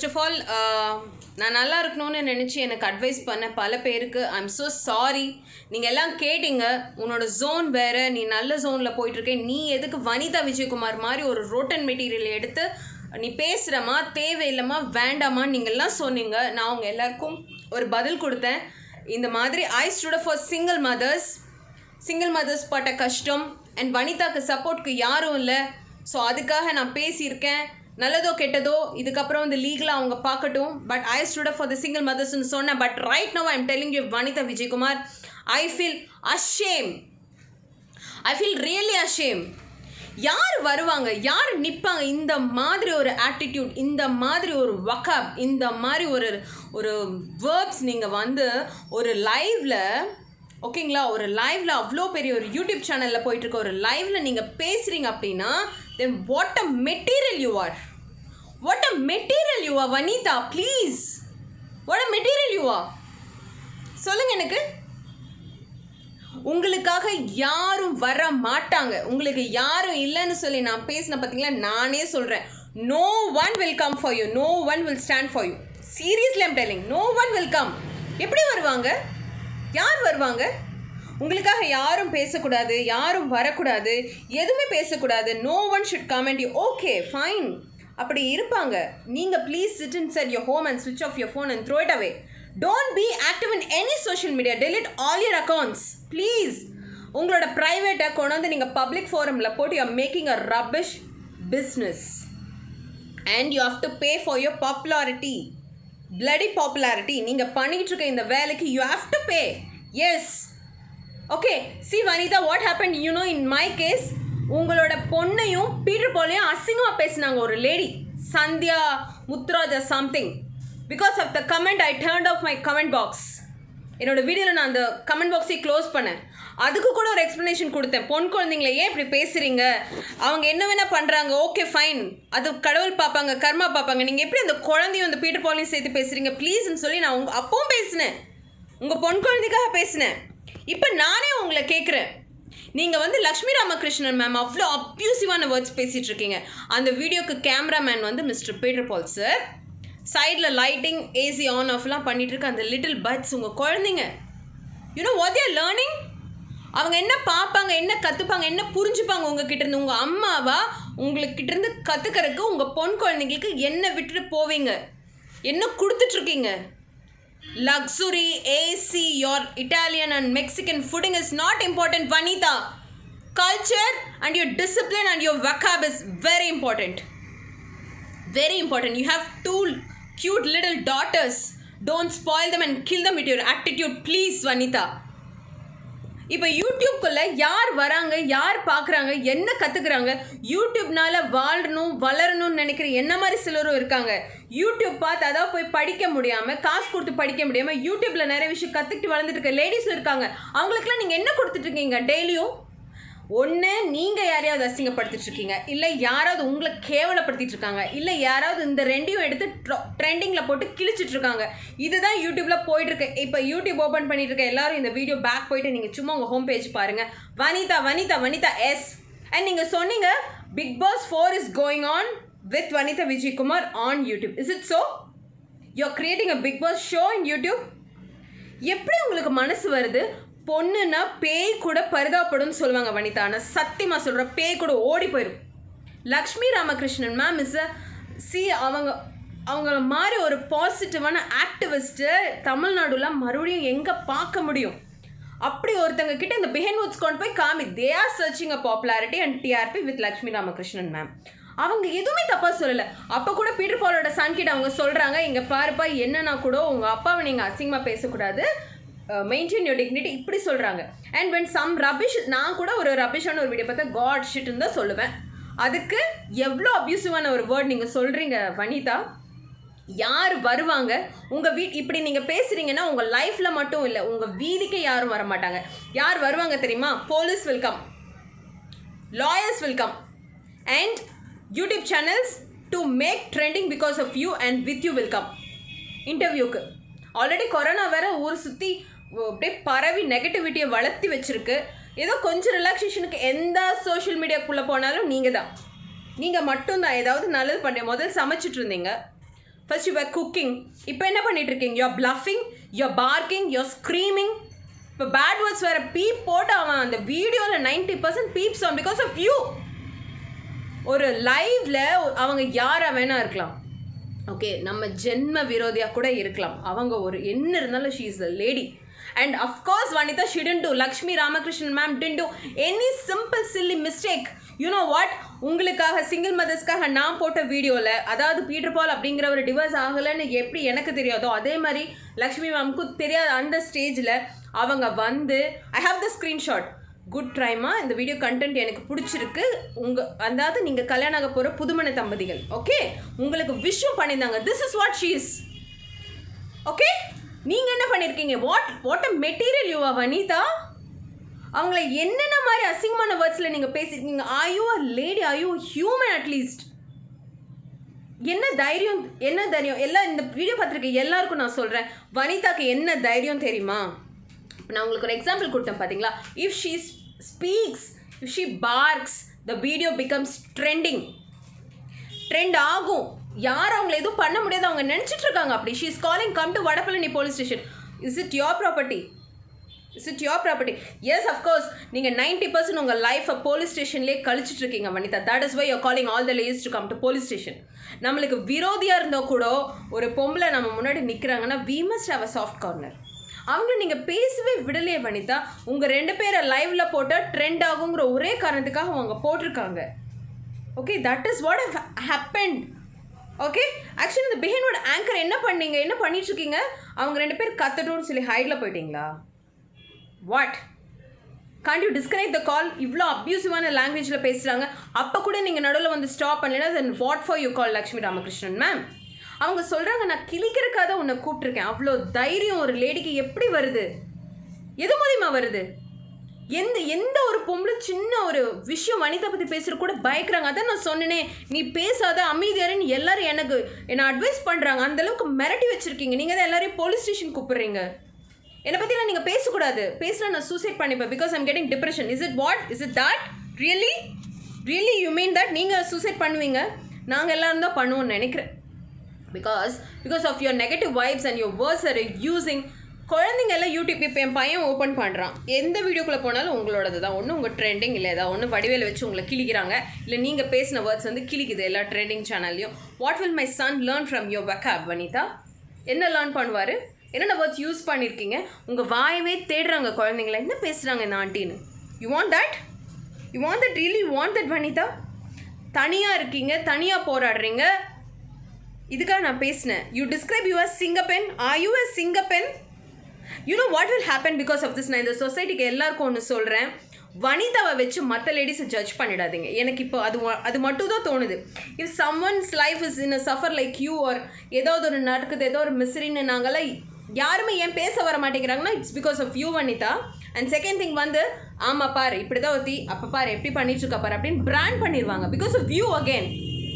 first of all நான் நல்லா இருக்கணும்னு நினச்சி எனக்கு அட்வைஸ் பண்ண பல பேருக்கு ஐ எம் ஸோ சாரி நீங்கள் எல்லாம் கேட்டீங்க உன்னோட ஜோன் வேறு நீ நல்ல ஜோனில் போயிட்டுருக்க நீ எதுக்கு வனிதா விஜயகுமார் மாதிரி ஒரு ரோட்டன் மெட்டீரியல் எடுத்து நீ பேசுகிறமா தேவையில்லைமா வேண்டாமான்னு நீங்கள்லாம் சொன்னீங்க நான் அவங்க எல்லாருக்கும் ஒரு பதில் கொடுத்தேன் இந்த மாதிரி I stood for single mothers single mothers பட்ட கஷ்டம் அண்ட் வனிதாக்கு சப்போர்ட்க்கு யாரும் இல்லை ஸோ அதுக்காக நான் பேசியிருக்கேன் நல்லதோ கெட்டதோ இதுக்கப்புறம் வந்து லீகலாக அவங்க பார்க்கட்டும் but I stood for the single மதர்ஸ்னு சொன்னேன் but right no I'm telling you Vanitha Vijayakumar I feel ashamed I feel really ashamed யார் வருவாங்க யார் நிற்பாங்க இந்த மாதிரி ஒரு ஆட்டிடியூட் இந்த மாதிரி ஒரு வக்கப் இந்த மாதிரி ஒரு ஒரு வேர்ப்ஸ் நீங்கள் வந்து ஒரு லைவில் ஓகேங்களா ஒரு லைவ்ல அவ்வளோ பெரிய ஒரு யூடியூப் சேனலில் போயிட்டு இருக்க ஒரு லைவ்ல நீங்கள் பேசுகிறீங்க அப்படின்னா then what a material you are what a material you are Vanitha please what a material you are சொல்லுங்க எனக்கு உங்களுக்காக யாரும் வர மாட்டாங்க உங்களுக்கு யாரும் இல்லைன்னு சொல்லி நான் பேசின பார்த்தீங்களா நானே சொல்கிறேன் no one will come for you no one will stand for you seriously I'm telling no one will come எப்படி வருவாங்க யார் வருவாங்க உங்களுக்காக யாரும் பேசக்கூடாது யாரும் வரக்கூடாது எதுவுமே பேசக்கூடாது no one should comment you okay fine அப்படி இருப்பாங்க நீங்கள் please sit in set your home and ஸ்விட்ச் off your phone and throw it away don't be active in any social media delete all your accounts please உங்களோட ப்ரைவேட்டை கொண்டு வந்து நீங்கள் public ஃபோரமில் போட்டு you making a rubbish business and you have to pay for your popularity bloody popularity நீங்கள் பண்ணிட்டு இருக்க இந்த வேலைக்கு you have to pay yes okay see Vanitha what happen you know in my case உங்களோட பொண்ணையும் பீட்டர் போலையும் அசிங்கமாக பேசினாங்க ஒரு lady Sandhya Mudraja something because of the comment I turn off my comment box என்னோட வீடியோவில் நான் அந்த கமெண்ட் பாக்ஸை க்ளோஸ் பண்ணேன் அதுக்கு கூட ஒரு எக்ஸ்ப்ளனேஷன் கொடுத்தேன் பொன் குழந்தைங்கள ஏன் இப்படி பேசுகிறீங்க அவங்க என்ன வேணால் பண்ணுறாங்க ஓகே ஃபைன் அது கடவுள் பார்ப்பாங்க கர்மா பார்ப்பாங்க நீங்கள் எப்படி அந்த குழந்தையும் அந்த பீட்டர் பாலையும் சேர்த்து பேசுகிறீங்க ப்ளீஸ்ன்னு சொல்லி நான் உங்க அப்பவும் பேசினேன் உங்கள் பொன் குழந்தைக்காக பேசினேன் இப்போ நானே உங்களை கேட்குறேன் நீங்கள் வந்து லக்ஷ்மி ராமகிருஷ்ணன் மேம் அவ்வளோ அப்யூசிவான வேர்ட்ஸ் பேசிகிட்டு இருக்கீங்க அந்த வீடியோக்கு கேமராமேன் வந்து மிஸ்டர் பீட்டர் பால் சார் சைடில் லைட்டிங் ஏசி ஆன் ஆஃப்லாம் பண்ணிட்டு இருக்க அந்த லிட்டில் பட்ஸ் உங்கள் குழந்தைங்க யூனோ வாட் ஆர் லேர்னிங் அவங்க என்ன பார்ப்பாங்க என்ன கற்றுப்பாங்க என்ன புரிஞ்சுப்பாங்க உங்ககிட்ட இருந்து உங்கள் அம்மாவா உங்கள்கிட்ட இருந்து கற்றுக்கறதுக்கு உங்கள் பொன் குழந்தைங்களுக்கு என்ன விட்டுட்டு போவீங்க என்ன கொடுத்துட்ருக்கீங்க luxury ac your italian and mexican fooding is not important vanita culture and your discipline and your vocab is very important very important you have two cute little daughters don't spoil them and kill them with your attitude please vanita இப்போ யூடியூப்குள்ள யார் வராங்க யார் பார்க்குறாங்க என்ன கற்றுக்குறாங்க யூடியூப்னால வாழணும் வளரணும்னு நினைக்கிற என்ன மாதிரி சிலரும் இருக்காங்க யூடியூப் பார்த்து அதான் போய் படிக்க முடியாமல் காசு கொடுத்து படிக்க முடியாமல் யூடியூப்பில் நிறைய விஷயம் கற்றுக்கிட்டு வளர்ந்துட்டு இருக்க லேடிஸ் இருக்காங்க அவங்களுக்குலாம் நீங்கள் என்ன கொடுத்துட்ருக்கீங்க டெய்லியும் ஒன்று நீங்கள் யாரையாவது அசிங்கப்படுத்திட்டு இருக்கீங்க இல்லை யாராவது உங்களை கேவலப்படுத்திட்டு இருக்காங்க இல்லை யாராவது இந்த ரெண்டையும் எடுத்து ட்ரெண்டிங்கில் போட்டு கிழிச்சிட்டு இருக்காங்க இதுதான் யூடியூப்பில் போயிட்டு இருக்கு இப்போ யூடியூப் ஓப்பன் பண்ணிட்டு இருக்க எல்லாரும் இந்த வீடியோ பேக் போயிட்டு நீங்கள் சும்மா உங்கள் ஹோம் பேஜ் பாருங்கள் வனிதா வனிதா வனிதா எஸ் அண்ட் நீங்கள் சொன்னீங்க Bigg Boss four is going on with Vanitha Vijayakumar on YouTube is it so you are creating a Bigg Boss show in YouTube எப்படி உங்களுக்கு மனசு வருது பொண்ணுன்னா பேய் கூட பரிதாபப்படும்னு சொல்லுவாங்க வனிதா ஆனால் சத்தியமாக சொல்கிற பேய் கூட ஓடி போயிடும் Lakshmi Ramakrishnan ma'am is a சி அவங்க அவங்கள மாதிரி ஒரு பாசிட்டிவான ஆக்டிவிஸ்ட்டு தமிழ்நாடுல மறுபடியும் எங்கே பார்க்க முடியும் அப்படி ஒருத்தங்க கிட்ட இந்த பிஹைண்ட் வுட்ஸ் கொண்டு போய் காமி they are searching a popularity and TRP with Lakshmi Ramakrishnan ma'am அவங்க எதுவுமே தப்பாக சொல்லலை அப்போ கூட பீட்டர் பாலோட சன் கிட்ட அவங்க சொல்கிறாங்க இங்கே பாருப்பா என்னன்னா கூட உங்கள் அப்பாவை நீங்கள் அசிங்கமாக பேசக்கூடாது மெயின்டைன் யோர் டிக்னிட்டி இப்படி சொல்கிறாங்க அண்ட் வென் சம் ரபிஷ் நான் கூட ஒரு ரபிஷான ஒரு வீடியோ பார்த்தா காட் ஷிட்னு தான் சொல்லுவேன் அதுக்கு எவ்வளோ அப்யூசிவான ஒரு வேர்ட் நீங்கள் சொல்கிறீங்க வனிதா யார் வருவாங்க உங்கள் வீட் இப்படி நீங்கள் பேசுகிறீங்கன்னா உங்கள் லைஃப்பில் மட்டும் இல்லை உங்கள் வீதிக்கே யாரும் வர மாட்டாங்க யார் வருவாங்க தெரியுமா police welcome lawyers welcome and YouTube channels to make trending because of you and with you welcome இன்டர்வியூக்கு ஆல்ரெடி கொரோனா வேற ஊர் சுற்றி அப்படியே பரவி நெகட்டிவிட்டியை வளர்த்தி வச்சிருக்கு ஏதோ கொஞ்சம் ரிலாக்ஸேஷனுக்கு எந்த சோஷியல் மீடியாக்குள்ளே போனாலும் நீங்கள் தான் நீங்கள் மட்டும்தான் ஏதாவது நல்லது பண்ண முதல் சமைச்சிட்டு இருந்தீங்க ஃபர்ஸ்ட் யூ குக்கிங் இப்போ என்ன பண்ணிட்டு இருக்கீங்க you bluffing you barking you screaming இப்போ பேட் வேர்ட்ஸ் வேற பீப் போட்டு அவன் அந்த வீடியோவில் ninety percent beeps on because of you ஒரு லைவ்ல அவங்க யாரா வேணா இருக்கலாம் ஓகே நம்ம ஜென்ம விரோதியா கூட இருக்கலாம் அவங்க ஒரு என்ன இருந்தாலும் she is a lady and of course Vanitha ஷிடன் டு லக்ஷ்மி ராமகிருஷ்ணன் மேம் டின் to any simple silly mistake you know what உங்களுக்காக சிங்கிள் மதர்ஸ்க்காக நான் போட்ட வீடியோவில் அதாவது பீட்டர் பால் அப்படிங்கிற ஒரு டிவோர்ஸ் ஆகலைன்னு எப்படி எனக்கு தெரியாதோ அதே மாதிரி லக்ஷ்மி மேம்க்கும் தெரியாத அந்த ஸ்டேஜில் அவங்க வந்து I have the screenshot good ட்ரைமா இந்த வீடியோ கண்டென்ட் எனக்கு பிடிச்சிருக்கு உங்கள் அதாவது நீங்கள் கல்யாணம் ஆக போகிற புதுமண தம்பதிகள் ஓகே உங்களுக்கு விஷயம் பண்ணியிருந்தாங்க this is what she's okay நீங்கள் என்ன பண்ணியிருக்கீங்க what what a material you Vanitha அவங்கள என்னென்ன மாதிரி அசிங்கமான வேர்ட்ஸில் நீங்கள் பேசியிருக்கீங்க are you a lady are you human at least என்ன தைரியம் என்ன தைரியம் எல்லாம் இந்த வீடியோ பார்த்துருக்க எல்லாருக்கும் நான் சொல்கிறேன் வனிதாக்கு என்ன தைரியம் தெரியுமா இப்போ நான் உங்களுக்கு ஒரு எக்ஸாம்பிள் கொடுத்தேன் பார்த்தீங்களா if she speaks if she barks the video becomes trending trend ஆகும் யாரும் அவங்கள எதுவும் பண்ண முடியாது அவங்க நினச்சிட்டு இருக்காங்க அப்படி she is calling come to Vadapalani police station is it your property is it your property yes of course நீங்கள் நைன்டி பர்சன்ட் உங்கள் லைஃப்பை போலீஸ் ஸ்டேஷன்லேயே கழிச்சிட்டு இருக்கீங்க Vanitha that is why your calling all the ladies to come to police station நம்மளுக்கு விரோதியாக இருந்தால் கூட ஒரு பொம்பளை நம்ம முன்னாடி நிற்கிறாங்கன்னா we must have a soft corner அவங்கள நீங்கள் பேசவே விடலையே வனிதா உங்கள் ரெண்டு பேரை லைவ்ல போட்டால் ட்ரெண்ட் ஆகுங்கிற ஒரே காரணத்துக்காக அவங்க போட்டிருக்காங்க okay that is what happen okay actually இந்த பிஹைண்டோட ஆங்கர் என்ன பண்ணீங்க என்ன பண்ணிட்டு இருக்கீங்க அவங்க ரெண்டு பேர் கத்தட்டும்னு சொல்லி ஹைடில் போயிட்டீங்களா what can't you disconnect the call இவ்வளோ அப்யூசிவான லாங்குவேஜில் பேசுகிறாங்க அப்போ கூட நீங்கள் நடுவில் வந்து ஸ்டாப் பண்ணலைன்னா then what for you call Lakshmi Ramakrishnan ma'am அவங்க சொல்கிறாங்க நான் கிளிக்கிறக்காக தான் உன்னை கூப்பிட்ருக்கேன் அவ்வளோ தைரியம் ஒரு லேடிக்கு எப்படி வருது எது மூலியமா வருது எந்த எந்த ஒரு பொம்பளை சின்ன ஒரு விஷயம் வனிதா பற்றி பேசுகிற கூட பயக்கிறாங்க அதான் நான் சொன்னேனே நீ பேசாத அமைதியாருன்னு எல்லாரும் எனக்கு என்னை அட்வைஸ் பண்ணுறாங்க அந்தளவுக்கு மிரட்டி வச்சுருக்கீங்க நீங்கள் தான் எல்லாரையும் போலீஸ் ஸ்டேஷன் கூப்பிடுறீங்க என்னை பற்றிலாம் நீங்கள் பேசக்கூடாது பேசினா நான் சூசைட் பண்ணிப்பேன் because I'm getting depression is it what is it that really really you mean that நீங்கள் சூசைட் பண்ணுவீங்க நாங்கள் எல்லாரும் தான் பண்ணுவோம்னு நினைக்கிறேன் because because of your negative vibes and your words are using குழந்தைங்க எல்லாம் யூடியூப் இப்போ என் பையன் ஓப்பன் பண்ணுறான் எந்த வீடியோக்குள்ளே போனாலும் உங்களோடது தான் ஒன்று உங்கள் ட்ரெண்டிங் இல்லை ஏதாவது ஒன்று வடிவேல வச்சு உங்களை கிளிக்கிறாங்க இல்லை நீங்கள் பேசின வேர்ட்ஸ் வந்து கிளிக்குது எல்லா ட்ரெண்டிங் சேனல்லையும் what will my son learn from your vocab Vanitha என்ன லேர்ன் பண்ணுவார் என்னென்ன வேர்ட்ஸ் யூஸ் பண்ணியிருக்கீங்க உங்கள் வாயவே தேடுறாங்க குழந்தைங்கள என்ன பேசுகிறாங்க இந்த ஆண்டின்னு you want that you want that really want that Vanitha தனியாக இருக்கீங்க தனியாக போராடுறீங்க இதுக்காக நான் பேசினேன் யூ டிஸ்கிரைப் யூ அஸ் சிங்கப்பென் ஆர் யூ அஸ் சிங்கப்பென் you know what will happen because of this நான் இந்த சொசைட்டிக்கு எல்லாருக்கும் ஒன்று சொல்கிறேன் வனிதாவை வச்சு மற்ற லேடிஸை ஜட்ஜ் பண்ணிடாதீங்க எனக்கு இப்போ அது வ- அது மட்டும் தான் தோணுது if some once life is in a suffer like you are ஏதாவது ஒரு நடக்குது ஏதோ ஒரு மிஸ்ரின்னு நாங்களாம் யாருமே ஏன் பேச வர மாட்டேங்கிறாங்கன்னா it's because of you Vanitha and second thing வந்து ஆமா பாரு இப்படி தான் ஒத்தி அப்போ பாரு எப்படி பண்ணிட்டு இருக்கா பாரு அப்படின்னு பிராண்ட் பண்ணிடுவாங்க because of you again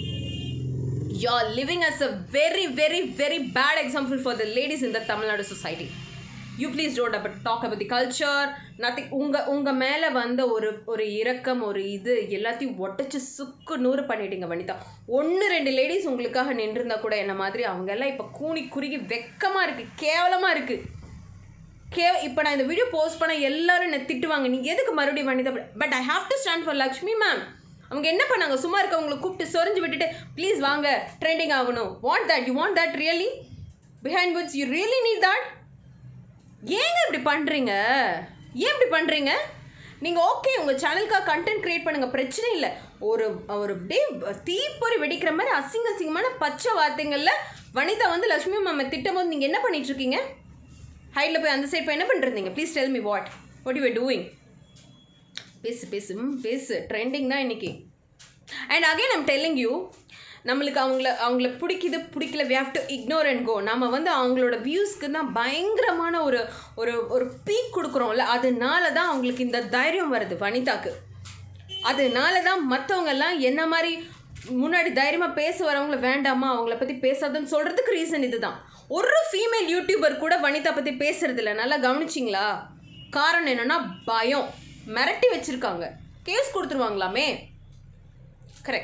you're living as a very very very bad example for the ladies in the Tamil Nadu society you please don't about talk about the culture nothing உங்க உங்க மேல வந்த ஒரு ஒரு இரக்கம் ஒரு இது எல்லாத்தையும் ஒட்டச்சு சுக்கு நூறு பண்ணிட்டீங்க வனிதா ஒன்று ரெண்டு லேடிஸ் உங்களுக்காக நின்றுருந்தா கூட என்ன மாதிரி அவங்க எல்லாம் இப்போ கூனி குறுகி வெக்கமா இருக்கு கேவலமா இருக்கு கே இப்போ நான் இந்த வீடியோ போஸ்ட் பண்ண எல்லாரும் என்ன திட்டுவாங்க நீ எதுக்கு மறுபடியும் Vanitha but I have to stand for Lakshmi ma'am அவங்க என்ன பண்ணாங்க சும்மா இருக்கவங்களை கூப்பிட்டு சொரிஞ்சு விட்டுட்டு ப்ளீஸ் வாங்க ட்ரெண்டிங் ஆகணும் want that you want that really Behindwoods you really need that ஏங்க இப்படி பண்ணுறீங்க ஏன் இப்படி பண்ணுறீங்க நீங்கள் ஓகே உங்கள் சேனலுக்காக கண்டென்ட் க்ரியேட் பண்ணுங்கள் பிரச்சனை இல்லை ஒரு ஒரு டே தீப்பொறி வெடிக்கிற மாதிரி அசிங்க அசிங்கமான பச்சை வார்த்தைங்களில் வனிதா வந்து லக்ஷ்மி மேம் திட்டும் போது நீங்கள் என்ன பண்ணிட்டு இருக்கீங்க ஹைட்டில் போய் அந்த சைட் போய் என்ன பண்ணிருந்தீங்க please tell me what what you doing பேசு பேசு ம் பேசு ட்ரெண்டிங் தான் இன்னைக்கு and again I'm telling you நம்மளுக்கு அவங்கள அவங்கள பிடிக்குது பிடிக்கல we have to ignore and go நம்ம வந்து அவங்களோட வியூஸ்க்கு தான் பயங்கரமான ஒரு ஒரு ஒரு பீக் கொடுக்குறோம்ல அதனால தான் அவங்களுக்கு இந்த தைரியம் வருது வனிதாக்கு அதனால தான் மற்றவங்கெல்லாம் என்ன மாதிரி முன்னாடி தைரியமாக பேச வரவங்கள வேண்டாமா அவங்கள பற்றி பேசாதன்னு சொல்கிறதுக்கு ரீசன் இதுதான் ஒரு ஃபீமேல் யூடியூபர் கூட வனிதா பற்றி பேசுறது இல்ல நல்லா கவனிச்சிங்களா காரணம் என்னன்னா பயம் மிரட்டி வச்சிருக்காங்க கேஸ் கொடுத்துருவாங்களாமே கரெக்ட்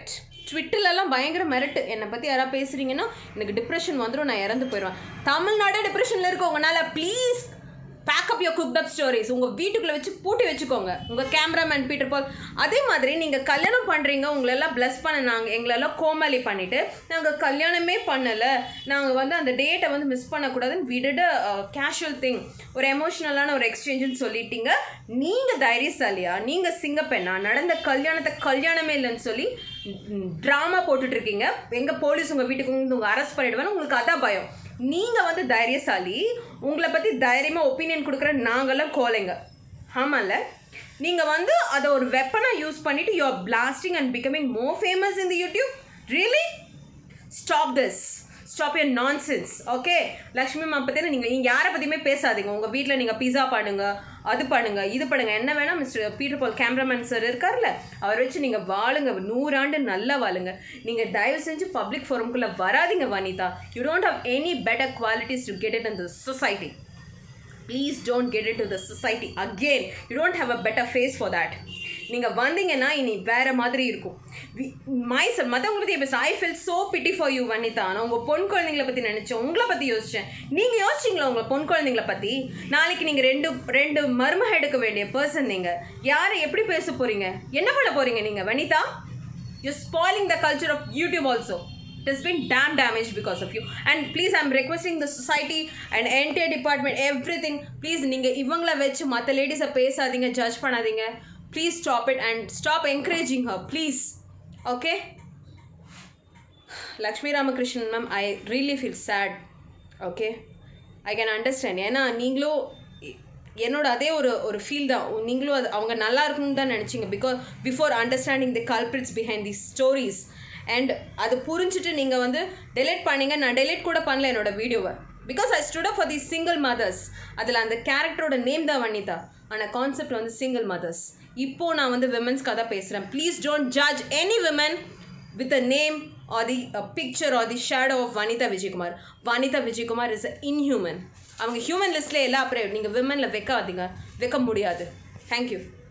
ட்விட்டர்லலாம் பயங்கர மிரட்டு என்னை பற்றி யாராவது பேசுகிறீங்கன்னா எனக்கு டிப்ரெஷன் வந்துடும் நான் இறந்து போயிடுவேன் தமிழ்நாடு டிப்ரெஷனில் இருக்கவங்கனால please pack up your cooked up stories உங்கள் வீட்டுக்குள்ளே வச்சு பூட்டி வச்சுக்கோங்க உங்கள் கேமராமேன் பீட்டர் பால் அதே மாதிரி நீங்கள் கல்யாணம் பண்ணுறீங்க உங்களெல்லாம் ப்ளஸ் பண்ண நாங்கள் எங்களெல்லாம் கோமாளி பண்ணிவிட்டு நாங்கள் கல்யாணமே பண்ணலை நாங்கள் வந்து அந்த டேட்டை வந்து மிஸ் பண்ணக்கூடாதுன்னு விடட கேஷுவல் திங் ஒரு எமோஷ்னலான ஒரு எக்ஸ்சேஞ்சுன்னு சொல்லிட்டீங்க நீங்கள் தைரியசாலியா நீங்கள் சிங்கப்பெண்ணா நடந்த கல்யாணத்தை கல்யாணமே இல்லைன்னு சொல்லி ட்ராமா போட்டுட்ருக்கீங்க எங்கள் போலீஸ் உங்கள் வீட்டுக்கு வந்து உங்கள் அரெஸ்ட் பண்ணிடுவேன்னு உங்களுக்கு அதான் பயம் நீங்கள் வந்து தைரியசாலி உங்களை பற்றி தைரியமாக ஒப்பீனியன் கொடுக்குற நாங்கள்லாம் கோலைங்க ஆமாம்ல நீங்கள் வந்து அதை ஒரு வெப்பனாக யூஸ் பண்ணிவிட்டு you are blasting and becoming more famous in the YouTube really stop this stop your nonsense okay Lakshmi அம்மா பற்றி நீங்கள் நீங்கள் யாரை பற்றியுமே பேசாதீங்க உங்கள் வீட்டில் நீங்கள் பிஸா பண்ணுங்க அது பண்ணுங்க இது பண்ணுங்க என்ன வேணால் mister Peter Paul cameraman sir இருக்கார்ல அவர் வச்சு நீங்கள் வாழுங்க நூறாண்டு நல்லா வாழுங்க நீங்கள் தயவு செஞ்சு பப்ளிக் ஃபோரம்குள்ளே வராதீங்க Vanitha you don't have any better qualities to get it in the society please don't get it to the society again you don't have a better face for that நீங்கள் வந்தீங்கன்னா இனி வேறு மாதிரி இருக்கும் மை சார் மற்றவங்களை பற்றி பேச I feel so pity for you Vanitha நான் உங்கள் பொன் குழந்தைங்களை பற்றி நினச்சேன் உங்களை பற்றி யோசித்தேன் நீங்கள் யோசிச்சிங்களா உங்கள் பொன் குழந்தைங்களை பற்றி நாளைக்கு நீங்கள் ரெண்டு ரெண்டு மருமக எடுக்க வேண்டிய பர்சன் நீங்கள் யாரை எப்படி பேச போகிறீங்க என்ன பண்ண போகிறீங்க நீங்கள் Vanitha you spoiling the culture of YouTube also it has been damn damaged because of you and please i'm requesting the society and entire department everything please நீங்கள் இவங்கள வச்சு மற்ற லேடிஸை பேசாதீங்க ஜட்ஜ் பண்ணாதீங்க please stop it and stop encouraging her please okay Lakshmi Ramakrishnan ma'am I really feel sad okay I can understand ஏன்னா நீங்களும் என்னோட அதே ஒரு ஒரு ஃபீல் தான் நீங்களும் அது அவங்க நல்லா இருக்கணும்னு தான் நினச்சிங்க because before understanding the culprits behind the stories and அது புரிஞ்சுட்டு நீங்கள் வந்து டெலிட் பண்ணீங்க நான் டெலிட் கூட பண்ணல என்னோட வீடியோவை because I stood up for the single mothers அதில் அந்த கேரக்டரோட நேம் தான் வனிதா ஆனால் கான்செப்ட் வந்து சிங்கிள் மதர்ஸ் இப்போது நான் வந்து விமன்ஸ்க்காக தான் பேசுகிறேன் please don't judge any women with a name or the picture or the shadow of Vanitha Vijayakumar Vanitha Vijayakumar is a inhuman அவங்க ஹியூமன் லிஸ்ட்லேயே எல்லாம் அப்புறம் நீங்கள் விமனில் வைக்காதீங்க வைக்க முடியாது தேங்க்யூ